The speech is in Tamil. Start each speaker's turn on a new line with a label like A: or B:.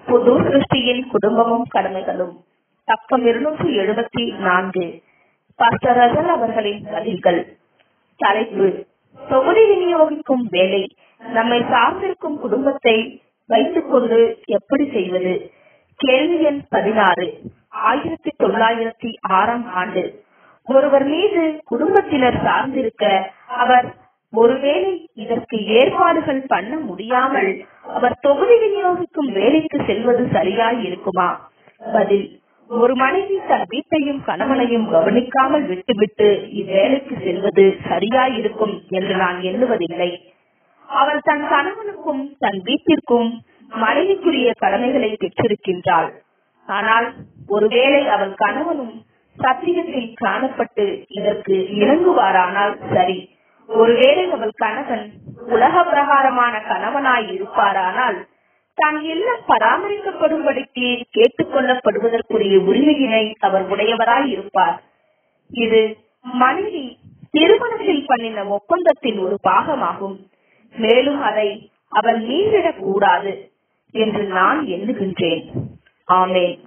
A: புது சிருஷ்டியின் குடும்பமும் கடமைகளும் பக்கம் இருநூற்றி எழுபத்தி நான்கு பாஸ்டர் ரசல் அவர்களின் பதில்கள் தலைப்பு தொகுதி விநியோகிக்கும் வேலை நம்மை சார்ந்திருக்கும் குடும்பத்தை வைத்துக் கொண்டு எப்படி செய்வது கேள்வி எண் பதினாறு ஆயிரத்தி தொள்ளாயிரத்தி ஆறாம் ஆண்டு ஒருவர் மீது குடும்பத்தினர் சார்ந்திருக்க அவர் ஒருவேளை இதற்கு ஏற்பாடுகள் பண்ண முடியாமல் அவர் தொகுதி விநியோகிக்கும் வேலைக்கு செல்வது சரியாய் இருக்குமா பதில் ஒரு மனைவி தன் வீட்டையும் கணவனையும் கவனிக்காமல் விட்டுவிட்டு இவ்வேலைக்கு செல்வது சரியாயிருக்கும் என்று நான் எண்ணுவதில்லை அவள் தன் கணவனுக்கும் தன் வீட்டிற்கும் மனைவிக்குரிய கடமைகளை பெற்றிருக்கின்றாள் ஆனால் ஒருவேளை அவள் கணவனும் சத்தியத்தில் காணப்பட்டு இதற்கு இணங்குவாரானால் சரி ஒருவேளை அவள் கணவன் உலக பிரகாரமான கணவனாய் இருப்பாரானால் தான் இல்லம் பராமரிக்கப்படும்படிக்கு கேட்டுக் கொள்ளப்படுவதற்குரிய உரிமையினை அவர் உடையவராய் இருப்பார் இது மனைவி திருமணத்தில் பண்ணின ஒப்பந்தத்தின் ஒரு பாகமாகும் மேலும் அதை அவள் மீறிடக் கூடாது என்று நான் எண்ணுகின்றேன் ஆமேன்